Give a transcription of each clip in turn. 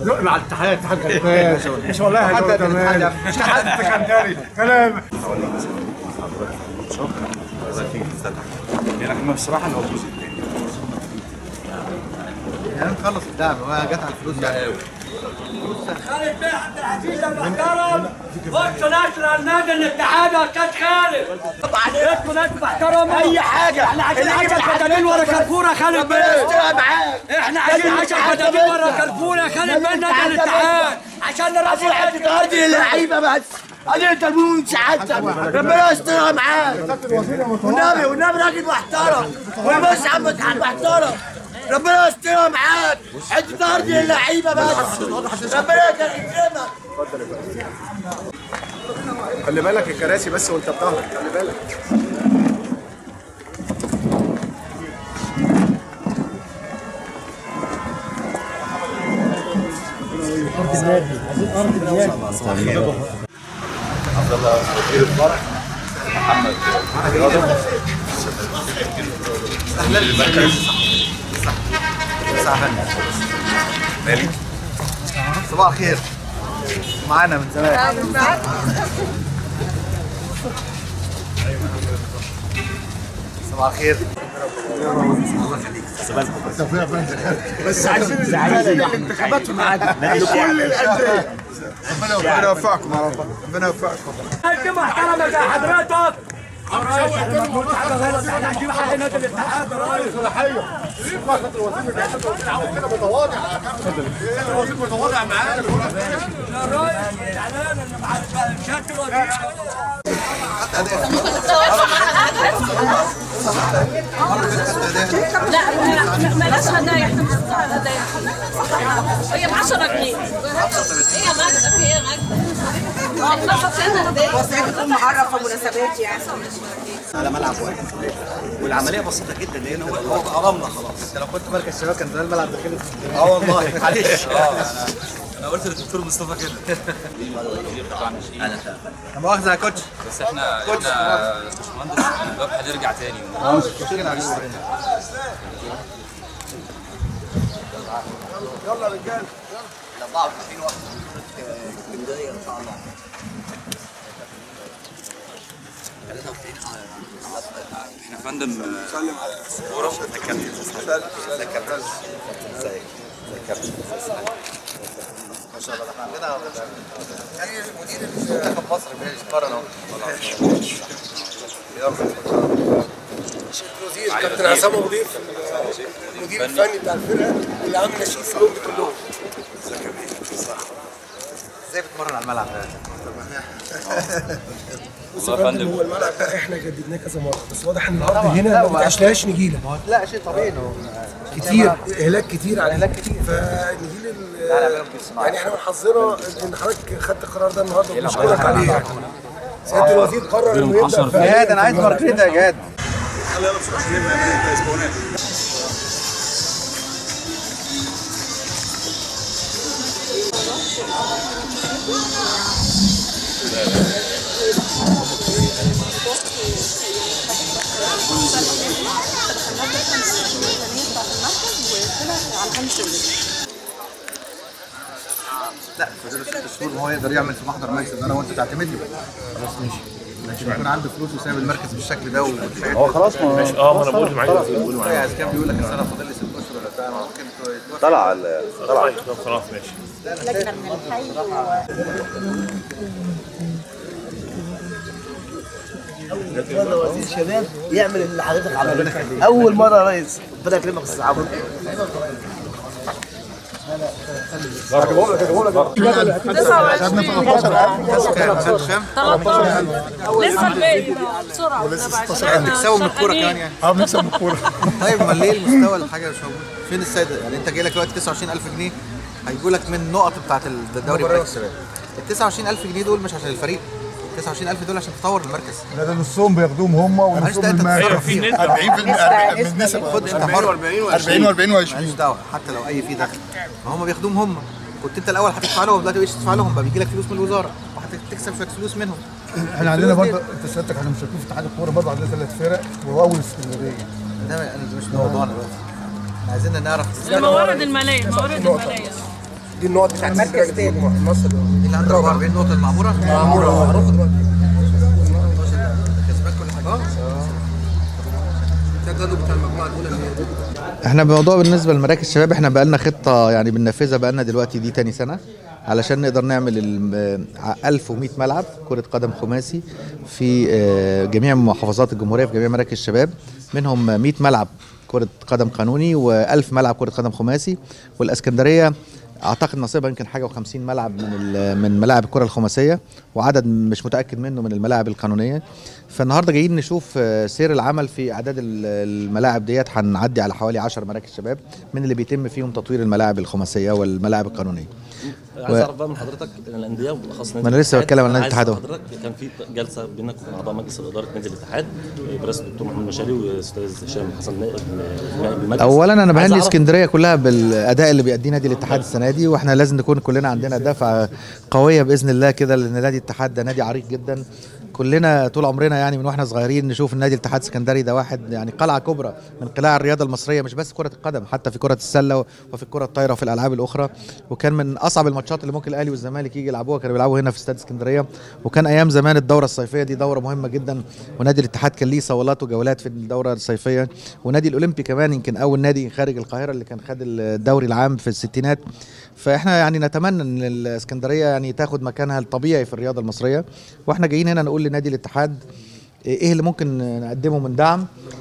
مع الاتحاد اتحاد غلبان مش والله هيبقى تمام مش اتحاد سكندري كلام يعني بصراحه لو الجزء الثاني يعني نخلص الدعم هو جت على الفلوس يعني خالد بيه عبد العزيز المحترم خش نشر النادي الاتحاد يا استاذ خالد اسمه ناس محترم اي حاجه احنا عايزين 10 فدانين ورا كرفوره خالد بيه احنا عايزين 10 فدانين ورا كرفوره يا خالد بيه نادي الاتحاد عشان نرفع حته ارض للعيبه بس ادي انت المهم سعادتك ربنا يسترها معاك والنبي والنبي راجل محترم والبس يا عم اتحاد محترم ربنا يسترها معاك حته ارض للعيبه بس ربنا يكرمك خلي بالك الكراسي بس وانت بتهرب خلي بالك صباح الخير معانا من زمان صباح الخير بس عايزين عايزين الانتخابات معانا كل الانديه ربنا يوفقكم يا رب ربنا يوفقكم انت محترمه يا حضرتك احنا مجنون حاجه غلط احنا عايزين حق نادي الاتحاد يا ريس يا ريس زعلان انا مع شهاده الوزير لا لا بلاش هدايا احنا مش بندفع هدايا هي ب 10 جنيه هي ماجدة هي ماجدة احنا حطينا هدايا بس هي بتكون معرفه مناسبات يعني على ملعب واحد والعمليه بسيطه جدا لان هو هو قرمنا خلاص انت لو كنت مركز شباب كان زمان الملعب داخلي اه والله معلش انا قلت للدكتور مصطفى كده لا مؤاخذه يا كوتش بس احنا احنا باشمهندس الباب هنرجع تاني يلا رجاله ل 34 وقت اسكندريه ان شاء الله احنا فندم سلم على ورا ازيك يا كابتن ازيك ازيك يا كابتن ما شاء الله احنا عندنا يعني مدير منتخب مصر بيتقارن اهو الوزير كابتن عصام ابو ضيف المدير الفني بتاع الفرقه اللي عامل نشيد في اليوم كلهم ازاي بتمرن على الملعب ده؟ بص والله يا يا فندم فندم. هو الملعب ده احنا جددناه كذا مره بس واضح ان الارض هنا ما بتعشلهاش نجيله لا شيء طبيعي انه كتير اهلاك كتير على اهلاك كتير فنجيل ال- يعني احنا من حظنا ان حضرتك خدت القرار ده النهارده وبنشكرك عليه يعني سياده الوزير قرر انه يبدا في جهاد انا عايز ماركريتا يا جهاد لا في ظل ست شهور ما هو يقدر يعمل في محضر مكسب انا وانت تعتمد له خلاص ماشي لكن يكون عنده فلوس وسايب المركز بالشكل ده هو خلاص ما ماشي اه ما انا بقول معاك بقول معاك كان بيقول لك السنه فاضل لي ست اشهر ولا بتاع ممكن طلع طلع خلاص ماشي لجنه من الحي وزير الشباب يعمل اللي حضرتك عمله اول مره يا ريس ربنا يكرمك بس عمرو لسه الباقي بقى بسرعه ولسه بتكسبوا من الكوره كمان يعني اه بنكسب من الكوره طيب امال ليه المستوى الحاجه مش موجود فين السيد يعني انت جاي لك دلوقتي 29000 جنيه هيجوا لك من النقط بتاعت الدوري مركز الشباب ال 29000 جنيه دول مش عشان الفريق ال 29000 دول عشان تطور المركز لا ده نصهم بياخدوهم هم معلش ونصهم ده انت المركز تتصرف فيه 40% من نسب خد انت حر 40 و40 ماليش و20 دعوه حتى لو اي في دخل ما هم بياخدوهم هم كنت انت الاول هتدفع لهم دلوقتي مش تدفع لهم بقى بيجي لك فلوس من الوزاره وهتكسب شويه فلوس منهم احنا عندنا برضه انت سيادتك احنا مشاركين في اتحاد الكوره برضه عندنا ثلاث فرق واول اسكندريه ده انا ده مش موضوعنا دلوقتي احنا عايزين نعرف الموارد الماليه الموارد الماليه دي النقط بتاعت مركز تاني مصر اللي عنده 44 نقطه المعموره معموله هناخد دلوقتي كسبان كل حاجه ده الجدول بتاع المجموعه الاولى اللي هي احنا بموضوع بالنسبه لمراكز الشباب احنا بقالنا خطه يعني بننفذها بقالنا دلوقتي دي تاني سنه علشان نقدر نعمل ال- ع- 1100 ملعب كره قدم خماسي في آه، جميع محافظات الجمهوريه في جميع مراكز الشباب منهم 100 ملعب كره قدم قانوني و1000 ملعب كره قدم خماسي والاسكندريه اعتقد نصيبها يمكن حاجه و50 ملعب من ال- من ملاعب الكره الخماسيه وعدد مش متاكد منه من الملاعب القانونيه فالنهارده جايين نشوف آه، سير العمل في اعداد ال- الملاعب ديت هنعدي على حوالي 10 مراكز شباب من اللي بيتم فيهم تطوير الملاعب الخماسيه والملاعب القانونيه عايز اعرف بقى من حضرتك الانديه وبالاخص نادي ما أنا لسه الاتحاد. بتكلم عن نادي عايز الاتحاد أعرف حضرتك كان في جلسه بينك وبين اعضاء مجلس اداره نادي الاتحاد برئاسه الدكتور محمد مشاري واستاذ هشام حسن نائب المجلس اولا انا عايز بهني أعرف- اسكندريه كلها بالاداء اللي بيأديه نادي الاتحاد السنه دي واحنا لازم نكون كلنا عندنا دفعه قويه باذن الله كده لان نادي الاتحاد ده نادي عريق جدا كلنا طول عمرنا يعني من واحنا صغيرين نشوف النادي الاتحاد السكندري ده واحد يعني قلعه كبرى من قلاع الرياضه المصريه مش بس كره القدم حتى في كره السله وفي الكره الطايره وفي الالعاب الاخرى وكان من اصعب الماتشات اللي ممكن الاهلي والزمالك يجي يلعبوها كانوا بيلعبوا هنا في استاد اسكندريه وكان ايام زمان الدوره الصيفيه دي دوره مهمه جدا ونادي الاتحاد كان ليه صولات وجولات في الدوره الصيفيه ونادي الاولمبي كمان يمكن اول نادي خارج القاهره اللي كان خد الدوري العام في الستينات فاحنا يعني نتمنى ان الاسكندريه يعني تاخد مكانها الطبيعي في الرياضه المصريه واحنا جايين هنا نقول لنادي الاتحاد ايه اللي ممكن نقدمه من دعم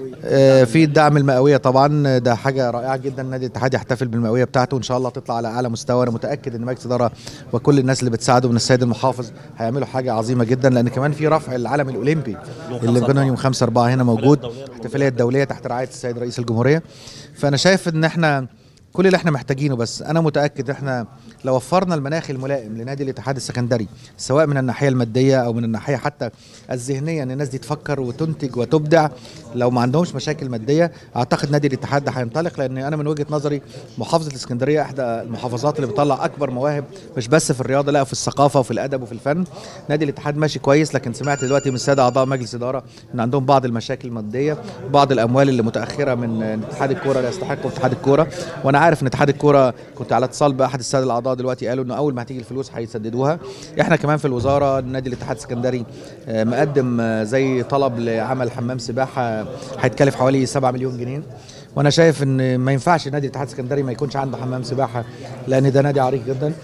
آه، في الدعم المئويه طبعا ده حاجه رائعه جدا نادي الاتحاد يحتفل بالمئويه بتاعته وان شاء الله تطلع على اعلى مستوى انا متاكد ان مجلس اداره وكل الناس اللي بتساعده من السيد المحافظ هيعملوا حاجه عظيمه جدا لان كمان في رفع العلم الاولمبي اللي بينا يوم 5 4 هنا موجود الاحتفاليه الدوليه تحت رعايه السيد رئيس الجمهوريه فانا شايف ان احنا كل اللي احنا محتاجينه بس انا متاكد احنا لو وفرنا المناخ الملائم لنادي الاتحاد السكندري سواء من الناحيه الماديه او من الناحيه حتى الذهنيه ان الناس دي تفكر وتنتج وتبدع لو ما عندهمش مشاكل ماديه اعتقد نادي الاتحاد ده هينطلق لان انا من وجهه نظري محافظه الاسكندريه احدى المحافظات اللي بتطلع اكبر مواهب مش بس في الرياضه لا في الثقافه وفي الادب وفي الفن نادي الاتحاد ماشي كويس لكن سمعت دلوقتي من الساده اعضاء مجلس اداره ان عندهم بعض المشاكل الماديه بعض الاموال اللي متاخره من اتحاد الكوره لا يستحقوا اتحاد الكوره وانا عارف ان اتحاد الكوره كنت على اتصال باحد الساده الاعضاء دلوقتي قالوا انه اول ما هتيجي الفلوس هيسددوها احنا كمان في الوزاره نادي الاتحاد السكندري آه، مقدم آه، زي طلب لعمل حمام سباحه هيتكلف حوالي 7 مليون جنيه وانا شايف ان ما ينفعش نادي الاتحاد السكندري ما يكونش عنده حمام سباحه لان ده نادي عريق جدا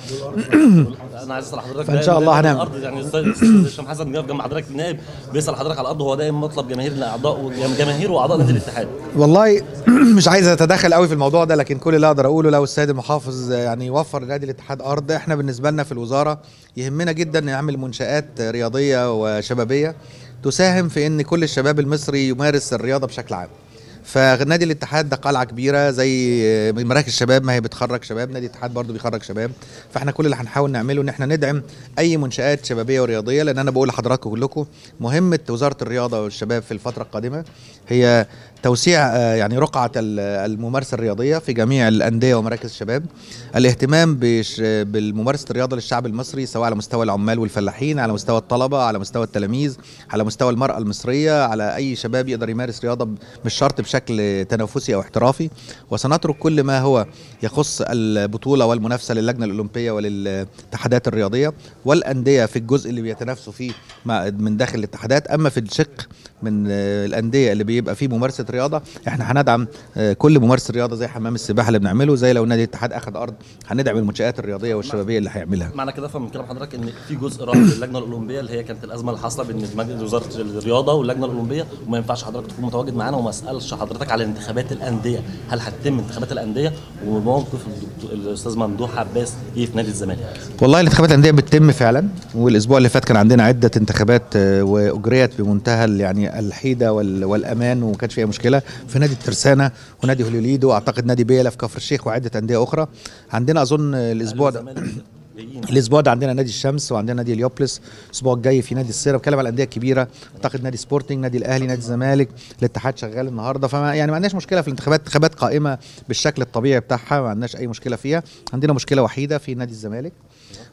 انا عايز اسال حضرتك فإن شاء الله دايماً هنعمل. الارض يعني الاستاذ أستاذ هشام حسن جاب جنب حضرتك النائب بيسال حضرتك على الارض هو دايما مطلب جماهير الاعضاء وجماهير واعضاء نادي الاتحاد والله مش عايز اتدخل قوي في الموضوع ده لكن كل اللي اقدر اقوله لو السيد المحافظ يعني يوفر لنادي الاتحاد ارض احنا بالنسبه لنا في الوزاره يهمنا جدا نعمل منشات رياضيه وشبابيه تساهم في ان كل الشباب المصري يمارس الرياضه بشكل عام فنادي الاتحاد ده قلعه كبيره زي مراكز الشباب ما هي بتخرج شباب نادي الاتحاد برضو بيخرج شباب فاحنا كل اللي هنحاول نعمله ان احنا ندعم اي منشات شبابيه ورياضيه لان انا بقول لحضراتكم كلكم مهمه وزاره الرياضه والشباب في الفتره القادمه هي توسيع آه، يعني رقعه ال- الممارسه الرياضيه في جميع الانديه ومراكز الشباب الاهتمام بش- بالممارسه الرياضه للشعب المصري سواء على مستوى العمال والفلاحين على مستوى الطلبه على مستوى التلاميذ على مستوى المراه المصريه على اي شباب يقدر يمارس رياضه ب- مش شرط بشكل تنافسي او احترافي وسنترك كل ما هو يخص البطوله والمنافسه للجنه الاولمبيه وللاتحادات الرياضيه والانديه في الجزء اللي بيتنافسوا فيه مع من داخل الاتحادات اما في الشق من آه، الانديه اللي بيبقى فيه ممارسه رياضه احنا هندعم آه، كل ممارسه رياضه زي حمام السباحه اللي بنعمله زي لو نادي الاتحاد اخذ ارض هندعم المنشات الرياضيه والشبابيه اللي هيعملها معنى كده افهم من كلام حضرتك ان في جزء راح للجنه الاولمبيه اللي هي كانت الازمه اللي حاصله بين مجلس وزاره الرياضه واللجنه الاولمبيه وما ينفعش حضرتك تكون متواجد معانا وما اسالش حضرتك على انتخابات الانديه هل هتتم انتخابات الانديه وموقف الدكتور الاستاذ ممدوح عباس ايه في نادي الزمالك والله الانتخابات الانديه بتتم فعلا والاسبوع اللي فات كان عندنا عده انتخابات آه، واجريت بمنتهى ال- يعني الحيده وال- والامان وما كانش فيها مشكله في نادي الترسانه ونادي هوليوليدو واعتقد نادي بيلا في كفر الشيخ وعده انديه اخرى عندنا اظن آه، الاسبوع ده الزمالك جايين الاسبوع ده عندنا نادي الشمس وعندنا نادي اليوبلس الاسبوع الجاي في نادي السيره بتكلم على الانديه الكبيره اعتقد نادي سبورتنج نادي الاهلي نادي الزمالك الاتحاد شغال النهارده فما يعني ما عندناش مشكله في الانتخابات انتخابات قائمه بالشكل الطبيعي بتاعها ما عندناش اي مشكله فيها عندنا مشكله وحيده في نادي الزمالك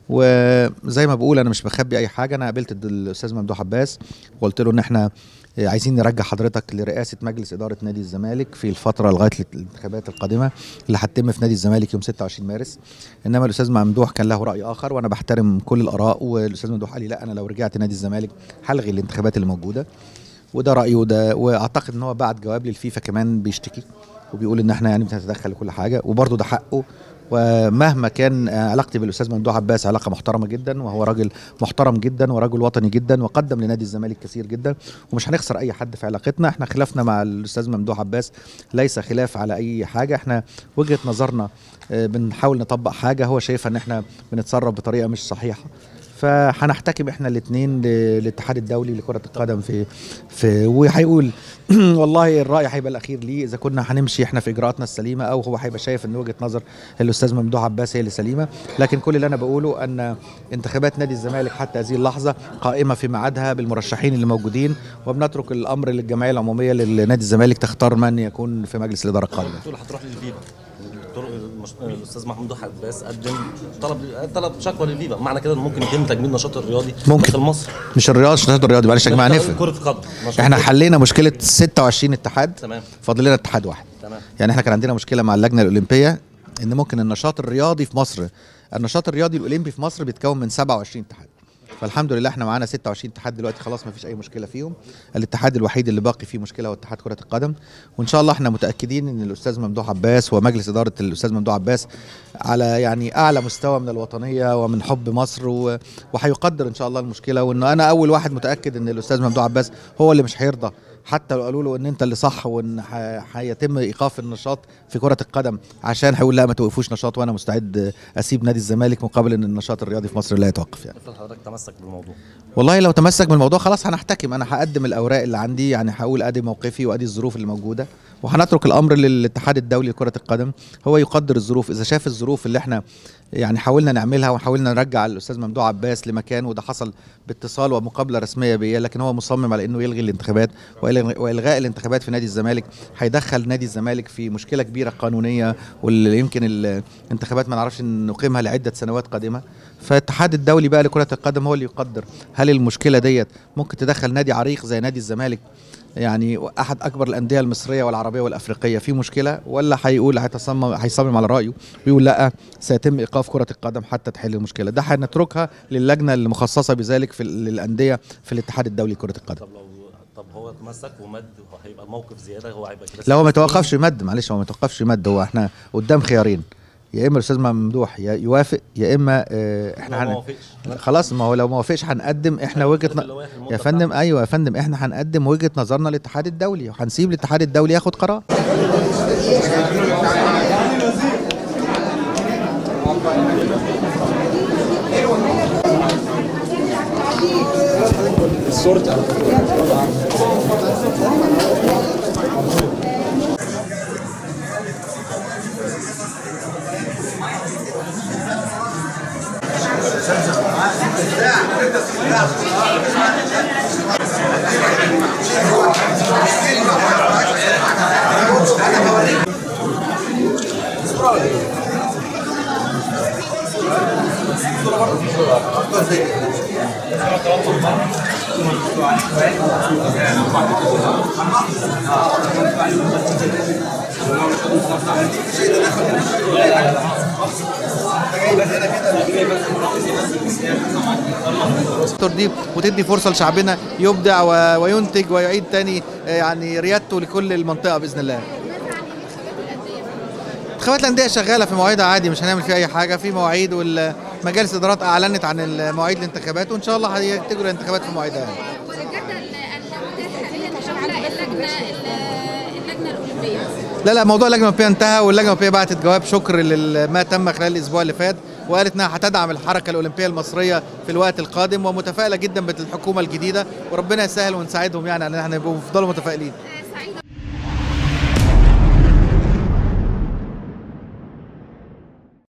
وزي ما بقول انا مش بخبي اي حاجه انا قابلت الد- الاستاذ ممدوح عباس وقلت له ان احنا عايزين نرجع حضرتك لرئاسه مجلس اداره نادي الزمالك في الفتره لغايه الانتخابات القادمه اللي هتتم في نادي الزمالك يوم 26 مارس انما الاستاذ ممدوح كان له راي اخر وانا بحترم كل الاراء والاستاذ ممدوح قال لي لا انا لو رجعت نادي الزمالك هلغي الانتخابات اللي موجوده وده رايه وده واعتقد ان هو بعت جواب للفيفا كمان بيشتكي وبيقول ان احنا يعني بنتدخل لكل حاجه وبرضه ده حقه ومهما كان آه، علاقتي بالاستاذ ممدوح عباس علاقه محترمه جدا وهو راجل محترم جدا ورجل وطني جدا وقدم لنادي الزمالك كثير جدا ومش هنخسر اي حد في علاقتنا احنا خلافنا مع الاستاذ ممدوح عباس ليس خلاف على اي حاجه احنا وجهه نظرنا آه، بنحاول نطبق حاجه هو شايفها ان احنا بنتصرف بطريقه مش صحيحه فهنحتكم احنا الاثنين للاتحاد الدولي لكره القدم في في وهيقول والله الراي هيبقى الاخير ليه اذا كنا هنمشي احنا في اجراءاتنا السليمه او هو هيبقى شايف ان وجهه نظر الاستاذ ممدوح عباس هي اللي سليمه لكن كل اللي انا بقوله ان انتخابات نادي الزمالك حتى هذه اللحظه قائمه في ميعادها بالمرشحين اللي موجودين وبنترك الامر للجمعيه العموميه لنادي الزمالك تختار من يكون في مجلس الاداره القادمه تقول هتروح للفيفا الدكتور المش... الاستاذ محمود عباس قدم طلب طلب شكوى للفيفا معنى كده ان ممكن يتم تجميد النشاط الرياضي ممكن. داخل مصر مش الرياضه مش النشاط الرياضي معلش يا جماعه نفهم كره قدم نشاط احنا كرة- حلينا مشكله 26 اتحاد تمام فاضل لنا اتحاد واحد تمام يعني احنا كان عندنا مشكله مع اللجنه الاولمبيه ان ممكن النشاط الرياضي في مصر النشاط الرياضي الاولمبي في مصر بيتكون من 27 اتحاد فالحمد لله احنا معانا 26 اتحاد دلوقتي خلاص ما فيش اي مشكله فيهم الاتحاد الوحيد اللي باقي فيه مشكله هو اتحاد كره القدم وان شاء الله احنا متاكدين ان الاستاذ ممدوح عباس ومجلس اداره الاستاذ ممدوح عباس على يعني اعلى مستوى من الوطنيه ومن حب مصر و- وهيقدر ان شاء الله المشكله وانه انا اول واحد متاكد ان الاستاذ ممدوح عباس هو اللي مش هيرضى حتى لو قالوا له ان انت اللي صح وان ح- هيتم ايقاف النشاط في كره القدم عشان هيقول لا ما توقفوش نشاط وانا مستعد اسيب نادي الزمالك مقابل ان النشاط الرياضي في مصر لا يتوقف يعني افرض حضرتك تمسك بالموضوع والله لو تمسك بالموضوع خلاص هنحتكم انا هقدم الاوراق اللي عندي يعني هقول ادي موقفي وادي الظروف اللي موجوده وهنترك الامر للاتحاد الدولي لكره القدم هو يقدر الظروف اذا شاف الظروف اللي احنا يعني حاولنا نعملها وحاولنا نرجع الاستاذ ممدوح عباس لمكانه وده حصل باتصال ومقابله رسميه بيا لكن هو مصمم على انه يلغي الانتخابات وإلغ- والغاء الانتخابات في نادي الزمالك هيدخل نادي الزمالك في مشكله كبيره قانونيه واللي يمكن الانتخابات ما نعرفش نقيمها لعده سنوات قادمه فالاتحاد الدولي بقى لكره القدم هو اللي يقدر هل المشكله ديت ممكن تدخل نادي عريق زي نادي الزمالك يعني احد اكبر الانديه المصريه والعربيه والافريقيه في مشكله ولا هيقول هيتصمم هيصمم على رايه ويقول لا سيتم ايقاف كره القدم حتى تحل المشكله ده هنتركها للجنه المخصصه بذلك في ال- للانديه في الاتحاد الدولي لكره القدم طب لو طب هو تمسك ومد هيبقى موقف زياده هو هيبقى كده لا هو ما يتوقفش مد معلش هو ما يتوقفش مد هو احنا قدام خيارين يا اما الاستاذ ممدوح يا يوافق يا اما اه احنا لو ما هن... وافقش. خلاص ما هو لو ما وافقش هنقدم احنا وجهه ن... اللوائح المدة يا فندم ايوه يا فندم احنا هنقدم وجهه نظرنا للاتحاد الدولي وهنسيب الاتحاد الدولي ياخد قرار الدكتور دي وتدي فرصه لشعبنا يبدع و- وينتج ويعيد تاني آه، يعني ريادته لكل المنطقه باذن الله انتخابات الانديه شغاله في مواعيدها عادي مش هنعمل فيها اي حاجه في مواعيد والمجالس الادارات اعلنت عن مواعيد الانتخابات وان شاء الله هيتجروا الانتخابات في مواعيدها يعني. والجدل المتاح حاليا حول اللجنه اللجنه الاولمبيه لا لا موضوع اللجنه الاولمبيه انتهى واللجنه الاولمبيه بعتت جواب شكر لما تم خلال الاسبوع اللي فات وقالت انها هتدعم الحركه الاولمبيه المصريه في الوقت القادم ومتفائله جدا بالحكومه الجديده وربنا يسهل ونساعدهم يعني ان احنا نبقوا يفضلوا متفائلين